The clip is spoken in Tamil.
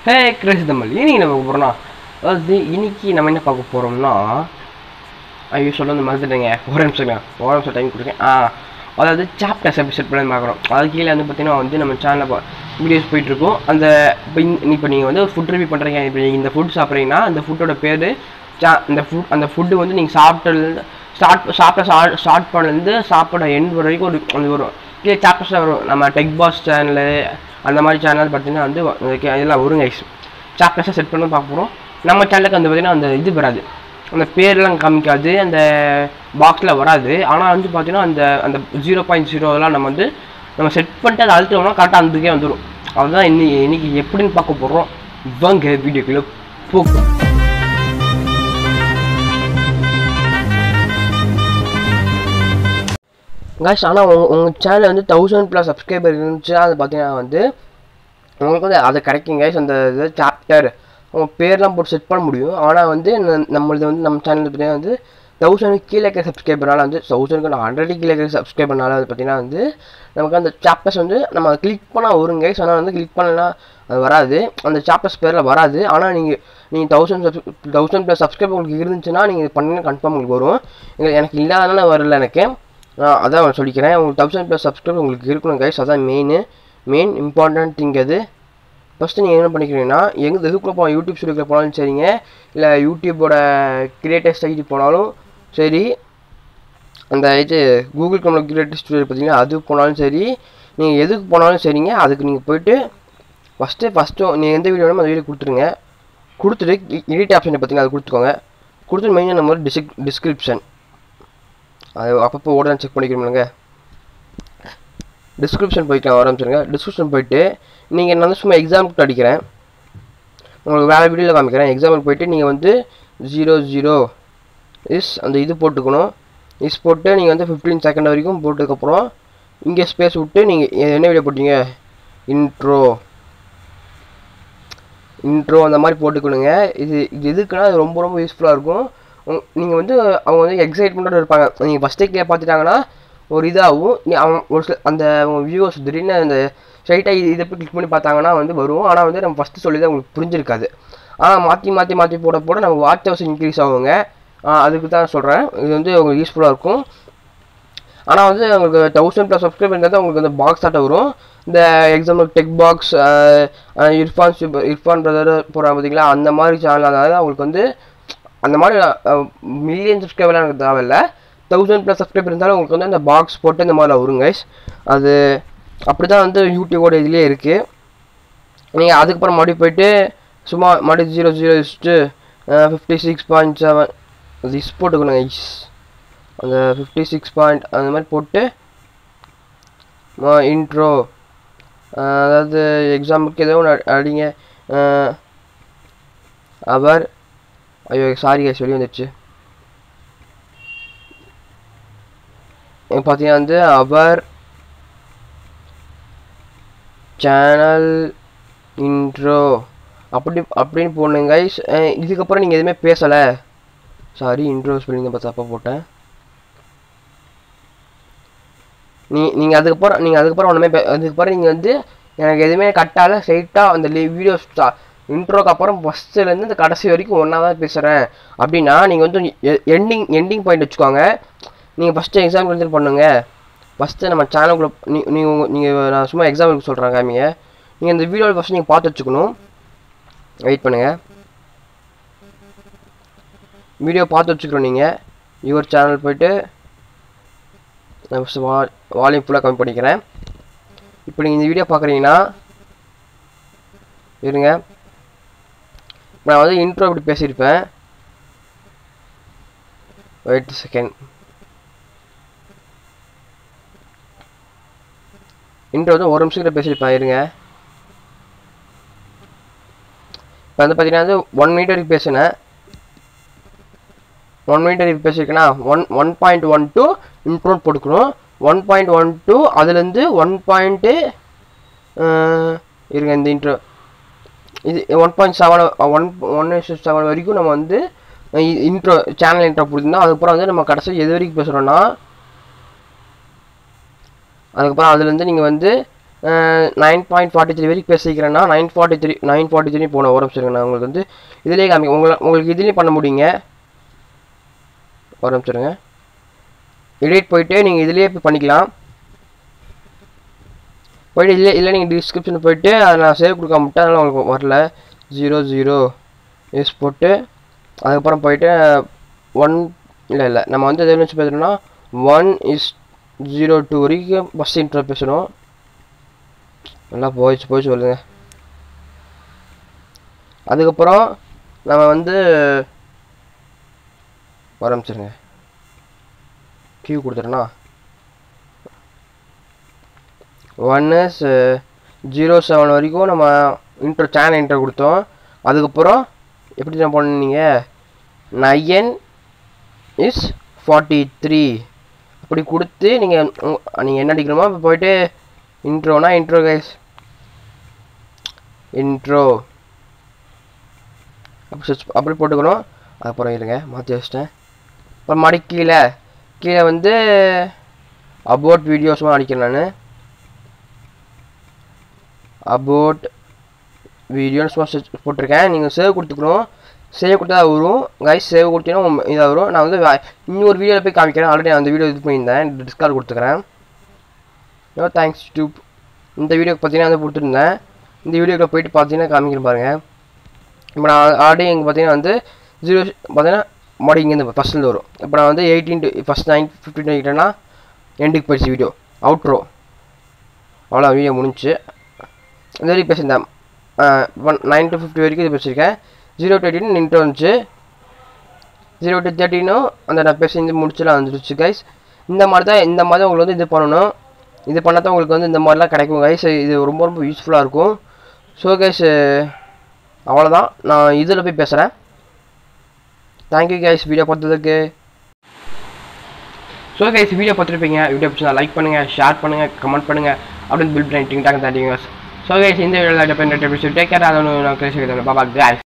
ஹே கிரேஸ் தம்மல் இன்னைக்கு நம்ம பார்க்க போகிறோம்னா அதாவது இன்னைக்கு நம்ம என்ன பார்க்க போகிறோம்னா ஐயோ சொல்ல வந்து மறந்துட்டேங்க ஒரு நிமிஷம் ஒரு நிமிஷம் டைம் கொடுக்கேன் ஆ அதாவது சாப்டர்ஸ் எப்படி செட் பண்ணி பார்க்குறோம் அது கீழே வந்து பார்த்தீங்கன்னா வந்து நம்ம சேனலில் வீடியோஸ் போயிட்டுருக்கோம் அந்த இப்போ இப்போ நீங்கள் வந்து ஒரு ஃபுட் ரிவ்யூ பண்ணுறீங்க இப்போ நீங்கள் இந்த ஃபுட் சாப்பிட்றீங்கன்னா அந்த ஃபுட்டோட பேர் சா இந்த ஃபுட் அந்த ஃபுட்டு வந்து நீங்கள் சாப்பிட்டதுலேருந்து ஸ்டார்ட் சாப்பிட ஸ்டார்ட் ஸ்டார்ட் பண்ணலேருந்து சாப்பிட எண்ட் வரைக்கும் ஒரு அது வரும் கீழே சாப்டர்ஸாக வரும் நம்ம டெக் பாஸ் சேனலு அந்த மாதிரி சேனல் பார்த்தீங்கன்னா வந்து அதுக்கு இதெல்லாம் வருங்க சாப்டர்ஸாக செட் பண்ணி பார்க்க போகிறோம் நம்ம சேனலுக்கு வந்து பார்த்தீங்கன்னா அந்த இது வராது அந்த பேர்லாம் காமிக்காது அந்த பாக்ஸில் வராது ஆனால் வந்து பார்த்தீங்கன்னா அந்த அந்த ஜீரோ பாயிண்ட் ஜீரோலாம் நம்ம வந்து நம்ம செட் பண்ணிட்டு அதை அழுத்தோம்னா கரெக்டாக அதுக்கே வந்துடும் அதுதான் இன்னைக்கு இன்னைக்கு எப்படின்னு பார்க்க போகிறோம் வாங்க வீடியோக்குள்ளே போகும் காய்ஸ் ஆனால் உங்கள் உங்கள் சேனல் வந்து தௌசண்ட் ப்ளஸ் சப்ஸ்கிரைபர் இருந்துச்சுன்னா அது பார்த்தீங்கன்னா வந்து உங்களுக்கு வந்து அது கிடைக்கும் கைஸ் அந்த இது சாப்டர் உங்கள் பேர்லாம் போட்டு செட் பண்ண முடியும் ஆனால் வந்து ந- நம்மளது வந்து நம்ம சேனல் பார்த்தீங்கன்னா வந்து தௌசண்ட் கீழே இருக்கிற சப்ஸ்கிரைபர்னால வந்து தௌசண்ட்க்கு ஹண்ட்ரட் கீழே இருக்கிற சப்ஸ்கிரைபர்னால வந்து பார்த்தீங்கன்னா வந்து நமக்கு அந்த சாப்டர்ஸ் வந்து நம்ம கிளிக் பண்ணால் வரும் கைஸ் ஆனால் வந்து கிளிக் பண்ணலாம் அது வராது அந்த சாப்டர்ஸ் பேரில் வராது ஆனால் நீங்கள் நீங்கள் thousand sub thousand plus subscriber உங்களுக்கு இருந்துச்சுன்னா நீங்கள் பண்ணி கன்ஃபார்ம் உங்களுக்கு வரும் எங்களுக்கு எனக்கு இல்லாதனால வரல எனக்கு நான் அதான் சொல்லிக்கிறேன் உங்களுக்கு தௌசண்ட் ப்ளஸ் சப்ஸ்கிரைபர் உங்களுக்கு இருக்கணும் கைஸ் அதான் மெயின் மெயின் இம்பார்ட்டன்ட் திங் அது ஃபஸ்ட்டு நீங்கள் என்ன பண்ணிக்கிறீங்கன்னா எங்கே எதுக்குள்ளே போகலாம் யூடியூப் ஸ்டுடியோக்குள்ள போனாலும் சரிங்க இல்லை யூடியூப்போட கிரியேட்டர் சைட்டு போனாலும் சரி அந்த இது கூகுள் கம்மில் கிரியேட்டர் ஸ்டுடியோ பார்த்தீங்கன்னா அது போனாலும் சரி நீங்கள் எதுக்கு போனாலும் சரிங்க அதுக்கு நீங்கள் போயிட்டு ஃபஸ்ட்டு ஃபஸ்ட்டு நீங்கள் எந்த வீடியோ வேணுமோ அந்த வீடியோ கொடுத்துருங்க கொடுத்துட்டு எடிட் ஆப்ஷனை பார்த்தீங்கன்னா அது கொடுத்துக்கோங்க கொடுத்துட்டு மெயினாக நம்ம டிஸ்க் டிஸ்கிரிப்ஷன் அது அப்பப்போ ஓட செக் பண்ணிக்கிறோம்லங்க டிஸ்கிரிப்ஷன் போய்க்க ஆரம்பிச்சிருங்க டிஸ்கிரிப்ஷன் போயிட்டு நீங்கள் நான் வந்து சும்மா எக்ஸாம்பிள் அடிக்கிறேன் உங்களுக்கு வேறு வீடியோவில் காமிக்கிறேன் எக்ஸாம்பிள் போயிட்டு நீங்கள் வந்து ஜீரோ ஜீரோ இஸ் அந்த இது போட்டுக்கணும் இஸ் போட்டு நீங்கள் வந்து ஃபிஃப்டீன் செகண்ட் வரைக்கும் போட்டதுக்கப்புறம் இங்கே ஸ்பேஸ் விட்டு நீங்கள் என்ன வீடியோ போட்டீங்க இன்ட்ரோ இன்ட்ரோ அந்த மாதிரி போட்டுக்கணுங்க இது இது எதுக்குன்னா அது ரொம்ப ரொம்ப யூஸ்ஃபுல்லாக இருக்கும் நீங்கள் வந்து அவங்க வந்து எக்ஸைட்மெண்ட்டோட இருப்பாங்க நீங்கள் ஃபஸ்ட்டே கே பார்த்துட்டாங்கன்னா ஒரு இதாகும் நீ அவங்க ஒரு சில அந்த வியூவர்ஸ் திடீர்னு அந்த ஸ்ட்ரைட்டாக இது இதை போய் கிளிக் பண்ணி பார்த்தாங்கன்னா வந்து வரும் ஆனால் வந்து நம்ம ஃபஸ்ட்டு சொல்லி தான் உங்களுக்கு புரிஞ்சிருக்காது ஆனால் மாற்றி மாற்றி மாற்றி போட போட நம்ம வாட்ச் ஹவர்ஸ் இன்க்ரீஸ் ஆகுங்க ஆஹ் அதுக்கு தான் சொல்கிறேன் இது வந்து உங்களுக்கு யூஸ்ஃபுல்லாக இருக்கும் ஆனால் வந்து உங்களுக்கு தௌசண்ட் ப்ளஸ் சப்ஸ்கிரைபர் இருந்தால் தான் உங்களுக்கு அந்த பாக்ஸ் ஆட்ட வரும் இந்த example tech box Irfan super Irfan brother போகிறாங்க பார்த்தீங்களா அந்த மாதிரி சேனல் அதாவது அவங்களுக்கு வந்து அந்த மாதிரி மில்லியன் சப்ஸ்கிரைபர்லாம் எனக்கு தேவையில்ல தௌசண்ட் ப்ளஸ் சப்ஸ்கிரைபர் இருந்தாலும் உங்களுக்கு வந்து அந்த பாக்ஸ் போட்டு இந்த மாதிரி வரும் கைஸ் அது அப்படி தான் வந்து யூடியூபோட இதுலேயே இருக்குது நீங்கள் அதுக்கப்புறம் மறுபடியும் போயிட்டு சும்மா மறுபடியும் zero zero is to fifty six point seven அது இஸ் போட்டுக்கணுங்க இஸ் அந்த ஃபிஃப்டி சிக்ஸ் பாயிண்ட் அந்த மாதிரி போட்டு இன்ட்ரோ அதாவது எக்ஸாம்பிளுக்கு ஏதோ ஒன்று அடிங்க அஹ், அவர் ஐயோ சாரி கேஸ் வெளியே வந்துடுச்சு பார்த்தீங்கன்னா வந்து அவர் சேனல் இன்ட்ரோ அப்படி அப்படின்னு போடணும் கைஸ் இதுக்கப்புறம் நீங்கள் எதுவுமே பேசலை சாரி இன்ட்ரோ ஸ்பெல்லிங் பார்த்து தப்பாக போட்டேன் நீ நீங்கள் அதுக்கப்புறம் நீங்கள் அதுக்கப்புறம் ஒன்றுமே பே- அதுக்கப்புறம் நீங்கள் வந்து எனக்கு எதுவுமே கட்டால ஸ்ட்ரைட்டாக அந்த வீடியோஸ் இன்ட்ரோக்கு அப்புறம் ஃபஸ்ட்டுலேருந்து இந்த கடைசி வரைக்கும் ஒன்றா தான் பேசுகிறேன் அப்படின்னா நீங்கள் வந்து எண்டிங் எண்டிங் பாயிண்ட் வச்சுக்கோங்க நீங்கள் ஃபஸ்ட்டு எக்ஸாம்பிள் எடுத்து பண்ணுங்க ஃபஸ்ட்டு நம்ம சேனலுக்குள்ளே நீ நீங்கள் நீங்கள் நான் சும்மா எக்ஸாம்பிளுக்கு சொல்கிறேன் காமிங்க நீங்கள் இந்த வீடியோவில் ஃபஸ்ட்டு நீங்கள் பார்த்து வச்சுக்கணும் வெயிட் பண்ணுங்கள் வீடியோ பார்த்து வச்சுக்கிறோம் நீங்கள் யுவர் சேனல் போயிட்டு நான் ஃபஸ்ட்டு வா வால்யூம் ஃபுல்லாக கம்மி பண்ணிக்கிறேன் இப்போ நீங்கள் இந்த வீடியோ பார்க்குறீங்கன்னா இருங்க நான் வந்து இன்ட்ரோ இப்படி பேசியிருப்பேன் வெயிட் செகண்ட் இன்ட்ரோ வந்து ஒரு நிமிஷத்துல பேசியிருப்பேன் இருங்க இப்போ வந்து பார்த்தீங்கன்னா வந்து ஒன் மினிட் வரைக்கும் பேசினேன் ஒன் மினிட் வரைக்கும் பேசியிருக்கேன்னா one one point one two intro போட்டுக்கணும் ஒன் பாயிண்ட் ஒன் டூ அதுலேருந்து ஒன் பாயிண்ட்டு இருங்க இந்த இன்ட்ரோ இது one point seven one one seven வரைக்கும் நம்ம வந்து இன்ட்ரோ சேனல் இன்ட்ரோ கொடுத்துருந்தோம் அதுக்கப்புறம் வந்து நம்ம கடைசி எது வரைக்கும் பேசுகிறோன்னா அதுக்கப்புறம் அதுலேருந்து நீங்கள் வந்து நைன் பாயிண்ட் ஃபார்ட்டி த்ரீ வரைக்கும் பேசிக்கிறேன்னா nine forty three nine forty three போன ஒரு நிமிஷம் நான் உங்களுக்கு வந்து இதுலேயே காமி உங்களை உங்களுக்கு இதுலேயும் பண்ண முடியுங்க ஒரு நிமிஷம் இருங்க எடிட் போயிட்டு நீங்கள் இதுலேயே போய் பண்ணிக்கலாம் போயிட்டு இல்லை இல்லை நீங்கள் டிஸ்கிரிப்ஷன் போயிட்டு அதை நான் சேவ் கொடுக்க மட்டும் அதனால் உங்களுக்கு வரல ஜீரோ ஜீரோ எஸ் போட்டு அதுக்கப்புறம் போயிட்டு ஒன் இல்லை இல்லை நம்ம வந்து எதை வச்சு பேசுகிறோம்னா ஒன் இஸ் ஜீரோ டூ வரைக்கும் ஃபஸ்ட் இன்ட்ரோ பேசணும் நல்லா போயிடுச்சு போயிடுச்சு சொல்லுங்க அதுக்கப்புறம் நம்ம வந்து ஆரம்பிச்சிருங்க கியூ கொடுத்துருண்ணா ஒன் இஸ் ஜீரோ செவன் வரைக்கும் நம்ம இன்ட்ரோ சேனல் இன்ட்ரோ கொடுத்தோம் அதுக்கப்புறம் எப்படி நான் பண்ணீங்க நயன் இஸ் ஃபார்ட்டி த்ரீ அப்படி கொடுத்து நீங்கள் நீங்கள் என்ன அடிக்கணுமோ இப்போ போயிட்டு இன்ட்ரோனா இன்ட்ரோ கைஸ் இன்ட்ரோ அப்படி சர்ச் அப்படி போட்டுக்கணும் அப்புறம் இருங்க மாற்றி வச்சிட்டேன் அப்புறம் மறுபடி கீழே கீழே வந்து அபோட் வீடியோஸும் அடிக்கிறேன் நான் அபோட் வீடியோன்னு சும்மா search போட்டிருக்கேன் நீங்கள் சேவ் கொடுத்துக்கணும் சேவ் கொடுத்தா அது வரும் கைஸ் சேவ் கொடுத்தீங்கன்னா இதாக வரும் நான் வந்து வே- இன்னொரு வீடியோவில் போய் காமிக்கிறேன் ஆல்ரெடி அந்த வீடியோ இது பண்ணியிருந்தேன் டிஸ்கார்ட் கொடுத்துக்கிறேன் நோ தேங்க்ஸ் டியூப் இந்த வீடியோக்கு பார்த்தீங்கன்னா வந்து கொடுத்துருந்தேன் இந்த வீடியோக்கு போயிட்டு பார்த்தீங்கன்னா காமிக்கிறேன் பாருங்கள் இப்போ நான் ஆல்ரெடி இங்கே பார்த்தீங்கன்னா வந்து ஜீரோ பார்த்தீங்கன்னா மறுபடியும் இங்கேருந்து ஃபஸ்ட்லேருந்து வரும் இப்போ நான் வந்து eighteen to first nine fifteen ஆகிட்டேன்னா எண்டுக்கு போயிடுச்சு வீடியோ அவுட்ரோ அவ்வளோ வீடியோ முடிஞ்சுச்சு இந்த வரைக்கும் பேசியிருந்தேன் ஒன் நைன் டு ஃபிஃப்டி வரைக்கும் இது பேசியிருக்கேன் ஜீரோ டு எயிட்டின் நின்று வந்துச்சு ஜீரோ டு தேர்ட்டினும் அந்த நான் பேசி இந்த முடிச்சுலாம் வந்துடுச்சு கைஸ் இந்த மாதிரி தான் இந்த மாதிரி தான் உங்களுக்கு வந்து இது பண்ணணும் இது பண்ணால் தான் உங்களுக்கு வந்து இந்த மாதிரிலாம் கிடைக்கும் கைஸ் இது ரொம்ப ரொம்ப யூஸ்ஃபுல்லாக இருக்கும் ஸோ கைஸ் அவ்வளோதான் நான் இதில் போய் பேசுகிறேன் தேங்க்யூ கைஸ் வீடியோ பார்த்ததுக்கு ஸோ கைஸ் வீடியோ பார்த்துருப்பீங்க வீடியோ பிடிச்சா லைக் பண்ணுங்கள் ஷேர் பண்ணுங்கள் கமெண்ட் பண்ணுங்கள் அப்படின்னு பில் பண்ணிட்டு ஸோ கைஸ் இந்த வீடியோவில் டேக் கேர் அதை நான் பேசுகிறேன் பாபா கைஸ்